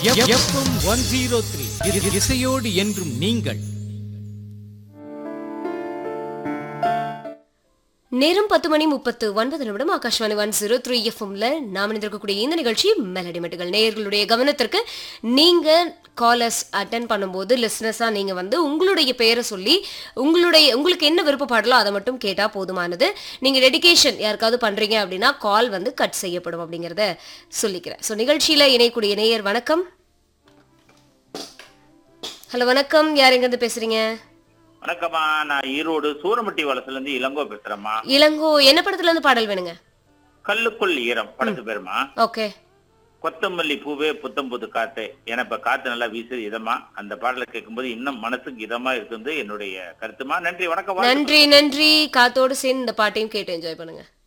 FM one zero three இசையோடு என்றும் நீங்கள் நேரம் பத்து மணி முப்பத்து ஒன்பது நிமிடம் ஆகாஷ்வாணி ஒன் ஜீரோ த்ரீ எஃப்எம்ல நாம் இணைந்திருக்கக்கூடிய இந்த நிகழ்ச்சி மெலடி மெட்டுகள் நேயர்களுடைய கவனத்திற்கு நீங்க காலர்ஸ் அட்டன் பண்ணும்போது லிஸ்னஸா நீங்க வந்து உங்களுடைய பெயரை சொல்லி உங்களுடைய உங்களுக்கு என்ன விருப்பப்பாடலோ அதை மட்டும் கேட்டா போதுமானது நீங்க டெடிகேஷன் யாருக்காவது பண்றீங்க அப்படின்னா கால் வந்து கட் செய்யப்படும் அப்படிங்கறத சொல்லிக்கிறேன் ஸோ நிகழ்ச்சியில இணையக்கூடிய நேயர் வணக்கம் ஹலோ வணக்கம் யார் எங்கிருந்து பேசுறீங்க வணக்கம்மா நான் ஈரோடு சூரமட்டி வலசுல இருந்து இளங்கோ பேசுறேம்மா இளங்கோ என்ன படத்துல இருந்து பாடல் வேணுங்க கல்லுக்குள் ஈரம் படத்து பேருமா ஓகே கொத்தமல்லி பூவே புத்தம் புது காத்து என இப்ப காத்து நல்லா வீசுது இதமா அந்த பாடலை கேட்கும்போது இன்னும் மனசுக்கு இதமா இருக்குது என்னுடைய கருத்துமா நன்றி வணக்கம் வாழ்த்துக்கள். நன்றி நன்றி காத்தோடு சேர்ந்து இந்த பாட்டையும் கேட்டு என்ஜாய் பண்ணுங்க